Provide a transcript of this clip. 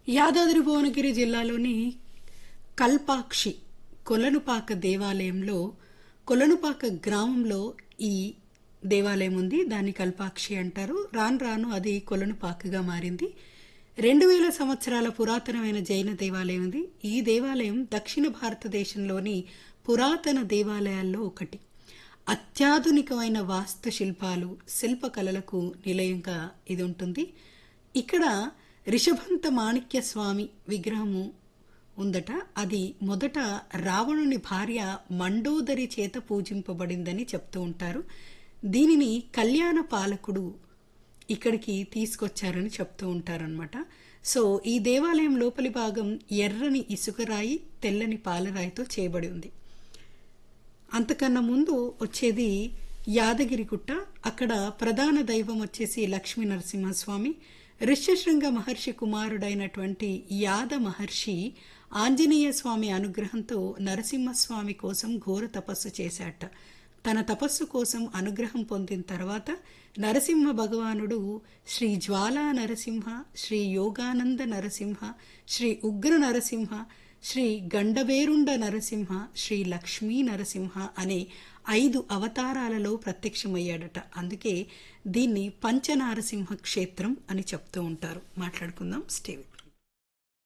యాదాద్రి భువనగిరి జిల్లాలోని కల్పాక్షి కొలనుపాక దేవాలయంలో కొలనుపాక గ్రామంలో ఈ దేవాలయం ఉంది దాన్ని కల్పాక్షి అంటారు రాను రాను అది కొలనుపాకగా మారింది రెండు వేల సంవత్సరాల పురాతనమైన జైన దేవాలయం ఉంది ఈ దేవాలయం దక్షిణ భారతదేశంలోని పురాతన దేవాలయాల్లో ఒకటి అత్యాధునికమైన వాస్తుశిల్పాలు శిల్పకళలకు నిలయంగా ఇది ఉంటుంది ఇక్కడ రిషభంత మాణిక్య స్వామి విగ్రహము ఉందట అది మొదట రావణుని భార్య మండోదరి చేత పూజింపబడిందని చెప్తూ ఉంటారు దీనిని కళ్యాణ పాలకుడు ఇక్కడికి తీసుకొచ్చారని చెప్తూ ఉంటారనమాట సో ఈ దేవాలయం లోపలి భాగం ఎర్రని ఇసుకరాయి తెల్లని పాలరాయితో చేయబడి ఉంది అంతకన్నా ముందు వచ్చేది యాదగిరిగుట్ట అక్కడ ప్రధాన దైవం వచ్చేసి లక్ష్మీ నరసింహస్వామి ఋష్యశృంగ మహర్షి కుమారుడైనటువంటి యాద మహర్షి ఆంజనేయ స్వామి అనుగ్రహంతో నరసింహస్వామి కోసం ఘోర తపస్సు చేశాట తన తపస్సు కోసం అనుగ్రహం పొందిన తర్వాత నరసింహ భగవానుడు శ్రీ జ్వాలా నరసింహ శ్రీ యోగానంద నరసింహ శ్రీ ఉగ్ర నరసింహ శ్రీ గండవేరుండ నరసింహ శ్రీ లక్ష్మీ నరసింహ అనే ఐదు అవతారాలలో ప్రత్యక్షమయ్యాడట అందుకే దీన్ని పంచనారసింహ క్షేత్రం అని చెప్తూ ఉంటారు మాట్లాడుకుందాం స్టీవ్